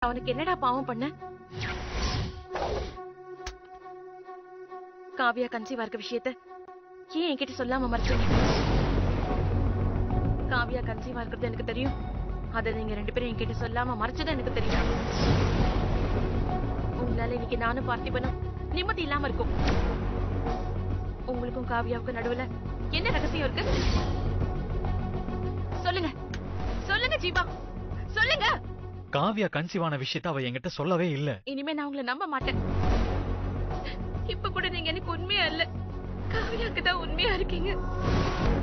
அவனுக்கு என்னடா பாவம் பண்ண காவியா கன்சீவா இருக்க விஷயத்த ஏன் என்கிட்ட சொல்லாம மறைச்சீங்க காவியா கன்சீவா இருக்கிறது எனக்கு தெரியும் அதை நீங்க ரெண்டு பேரும் என்கிட்ட சொல்லாம மறைச்சது எனக்கு தெரியும் உங்களால இன்னைக்கு நானும் பார்த்திபனும் நிம்மதி இல்லாம இருக்கும் உங்களுக்கும் காவியாவுக்கும் நடுவுல என்ன ரகசியம் இருக்கு சொல்லுங்க சொல்லுங்க ஜீவா சொல்லுங்க காவியா கன்சீவான விஷயத்த அவ என்கிட்ட சொல்லவே இல்ல இனிமே நான் உங்களை நம்ப மாட்டேன் இப்ப கூட நீங்க எனக்கு உண்மையா இல்ல காவியாக்கு தான் உண்மையா இருக்கீங்க